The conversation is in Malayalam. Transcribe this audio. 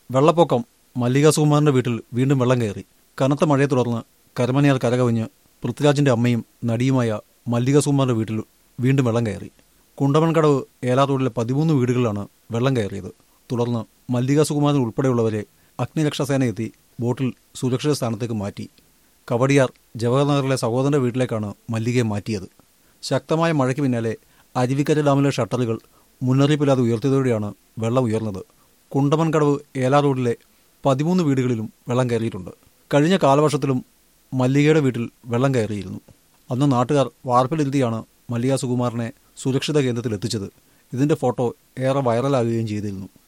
വെള്ളപ്പൊക്കം മല്ലിക സുകുമാറിന്റെ വീട്ടിൽ വീണ്ടും വെള്ളം കയറി കനത്ത മഴയെ തുടർന്ന് കരമനയാർ കരകവിഞ്ഞ് പൃഥ്വിരാജിന്റെ അമ്മയും നടിയുമായ മല്ലിക സുകുമാറിന്റെ വീട്ടിൽ വീണ്ടും വെള്ളം കയറി കുണ്ടമൺകടവ് ഏലാത്തോടിലെ പതിമൂന്ന് വീടുകളിലാണ് വെള്ളം കയറിയത് തുടർന്ന് മല്ലിക സുകുമാരൻ ഉൾപ്പെടെയുള്ളവരെ അഗ്നിരക്ഷാസേന എത്തി ബോട്ടിൽ സുരക്ഷിത സ്ഥാനത്തേക്ക് മാറ്റി കവടിയാർ ജവഹർനഗറിലെ സഹോദരന്റെ വീട്ടിലേക്കാണ് മല്ലികയെ മാറ്റിയത് ശക്തമായ മഴയ്ക്ക് പിന്നാലെ അരുവിക്കര ഡാമിലെ ഷട്ടറുകൾ മുന്നറിയിപ്പില്ലാതെ ഉയർത്തിയതോടെയാണ് വെള്ളം ഉയർന്നത് കുണ്ടമൻകടവ് ഏലാ റോഡിലെ പതിമൂന്ന് വീടുകളിലും വെള്ളം കയറിയിട്ടുണ്ട് കഴിഞ്ഞ കാലവർഷത്തിലും മല്ലികയുടെ വീട്ടിൽ വെള്ളം കയറിയിരുന്നു അന്ന് നാട്ടുകാർ വാർപ്പിലിരുത്തിയാണ് മല്ലിക സുകുമാരനെ സുരക്ഷിത കേന്ദ്രത്തിൽ എത്തിച്ചത് ഇതിന്റെ ഫോട്ടോ ഏറെ വൈറലാകുകയും ചെയ്തിരുന്നു